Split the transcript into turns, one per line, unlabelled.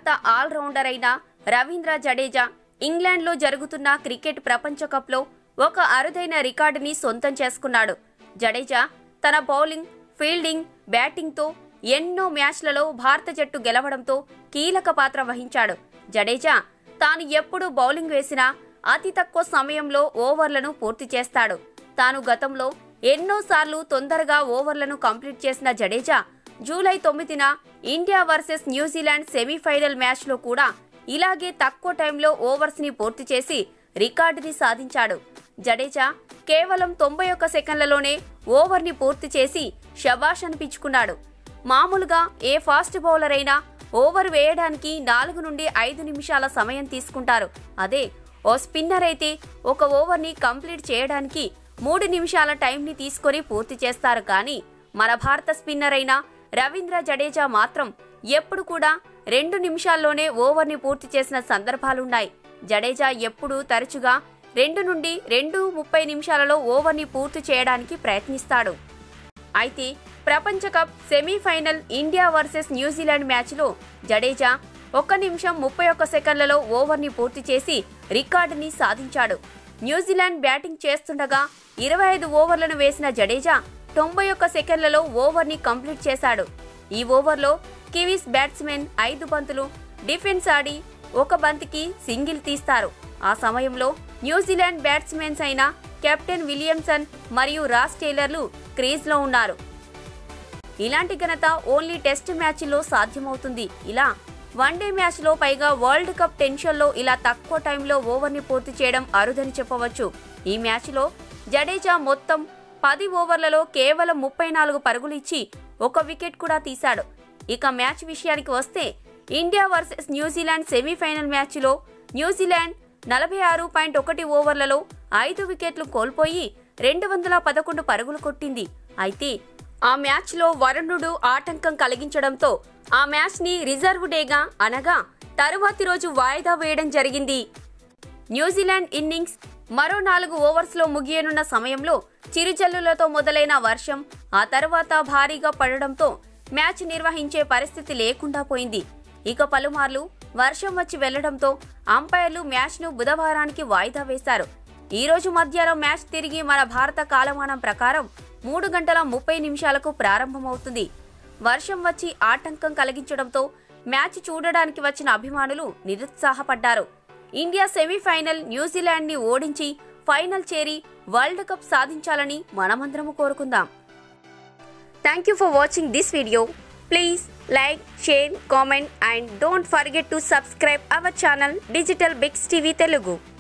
భారత ఆల్రౌండర్ అయిన రవీంద్ర జడేజా ఇంగ్లాండ్లో జరుగుతున్న క్రికెట్ ప్రపంచ కప్లో ఒక అరుదైన రికార్డుని సొంతం చేసుకున్నాడు జడేజా తన బౌలింగ్ ఫీల్డింగ్ బ్యాటింగ్తో ఎన్నో మ్యాచ్లలో భారత జట్టు గెలవడంతో కీలక పాత్ర వహించాడు జడేజా తాను ఎప్పుడు బౌలింగ్ వేసినా అతి తక్కువ సమయంలో ఓవర్లను పూర్తి చేస్తాడు తాను గతంలో ఎన్నోసార్లు తొందరగా ఓవర్లను కంప్లీట్ చేసిన జడేజా జూలై తొమ్మిదిన ఇండియా వర్సెస్ న్యూజిలాండ్ సెమీఫైనల్ మ్యాచ్లో కూడా ఇలాగే తక్కువ టైంలో ఓవర్స్ ని పూర్తి చేసి రికార్డుని సాధించాడు జడేజా కేవలం తొంభై ఒక్క సెకండ్లలోనే ఓవర్ని పూర్తి చేసి షబాష్ అనిపించుకున్నాడు మామూలుగా ఏ ఫాస్ట్ బౌలర్ అయినా ఓవర్ వేయడానికి నాలుగు నుండి ఐదు నిమిషాల సమయం తీసుకుంటారు అదే ఓ స్పిన్నర్ అయితే ఒక ఓవర్ని కంప్లీట్ చేయడానికి మూడు నిమిషాల టైంని తీసుకొని పూర్తి చేస్తారు కానీ మన భారత స్పిన్నర్ అయిన రవీంద్ర జడేజా మాత్రం ఎప్పుడు కూడా రెండు నిమిషాల్లోనే ఓవర్ని పూర్తి చేసిన సందర్భాలున్నాయి జడేజా ఎప్పుడూ తరచుగా రెండు నుండి రెండు ముప్పై నిమిషాలలో ఓవర్ని పూర్తి చేయడానికి ప్రయత్నిస్తాడు అయితే ప్రపంచ cup semifinal India versus New Zealand మ్యాచ్లో జడేజా ఒక్క నిమిషం ముప్పై ఒక్క సెకండ్లలో ఓవర్ని పూర్తి చేసి రికార్డుని సాధించాడు న్యూజిలాండ్ బ్యాటింగ్ చేస్తుండగా ఇరవై ఐదు ఓవర్లను వేసిన జడేజా తొంభై ఒక్క సెకండ్లలో ఓవర్ని కంప్లీట్ చేశాడు ఈ ఓవర్లో కివీస్ బ్యాట్స్మెన్ ఐదు బంతులు డిఫెన్స్ ఆడి ఒక బంతికి సింగిల్ తీస్తారు ఆ సమయంలో న్యూజిలాండ్ బ్యాట్స్మెన్స్ అయిన కెప్టెన్ విలియమ్సన్ మరియు రాస్ టైలర్లు క్రీజ్లో ఉన్నారు ఇలాంటి ఘనత ఓన్లీ టెస్ట్ మ్యాచ్లో సాధ్యమవుతుంది ఇలా వన్డే మ్యాచ్లో పైగా వరల్డ్ కప్ టెన్షన్లో ఇలా తక్కువ టైంలో ఓవర్ని పూర్తి చేయడం అరుదని చెప్పవచ్చు ఈ మ్యాచ్లో జడేజా మొత్తం పది ఓవర్లలో కేవలం ముప్పై నాలుగు పరుగులు ఇచ్చి ఒక వికెట్ కూడా తీశాడు ఇక మ్యాచ్ విషయానికి వస్తే ఇండియా వర్సెస్ న్యూజిలాండ్ సెమీఫైనల్ మ్యాచ్లో న్యూజిలాండ్ నలభై ఆరు పాయింట్ ఒకటి ఓవర్లలో ఐదు వికెట్లు కోల్పోయి రెండు వందల పదకొండు పరుగులు కొట్టింది అయితే ఆ మ్యాచ్లో వరుణుడు ఆటంకం కలిగించడంతో ఆ మ్యాచ్ని రిజర్వ్ డేగా అనగా తరువాతి రోజు వాయిదా వేయడం జరిగింది న్యూజిలాండ్ ఇన్నింగ్స్ మరో నాలుగు ఓవర్స్లో ముగియనున్న సమయంలో చిరుజల్లులతో మొదలైన వర్షం ఆ తర్వాత భారీగా పడడంతో మ్యాచ్ నిర్వహించే పరిస్థితి లేకుండా పోయింది ఇక పలుమార్లు వర్షం వచ్చి వెళ్లడంతో అంపైర్లు మ్యాచ్ను బుధవారానికి వాయిదా వేశారు ఈ రోజు మధ్యాహ్నం మ్యాచ్ తిరిగి మన భారత కాలమానం ప్రకారం మూడు గంటల ముప్పై నిమిషాలకు ప్రారంభమవుతుంది వర్షం వచ్చి ఆటంకం కలిగించడంతో మ్యాచ్ చూడడానికి వచ్చిన అభిమానులు నిరుత్సాహపడ్డారు ఇండియా సెమీఫైనల్ న్యూజిలాండ్ ని ఓడించి ఫైనల్ చేరి వరల్డ్ కప్ సాధించాలని మనమందరము కోరుకుందాం thank you for watching this video please like share comment and don't forget to subscribe our channel digital Biggs TV Telugu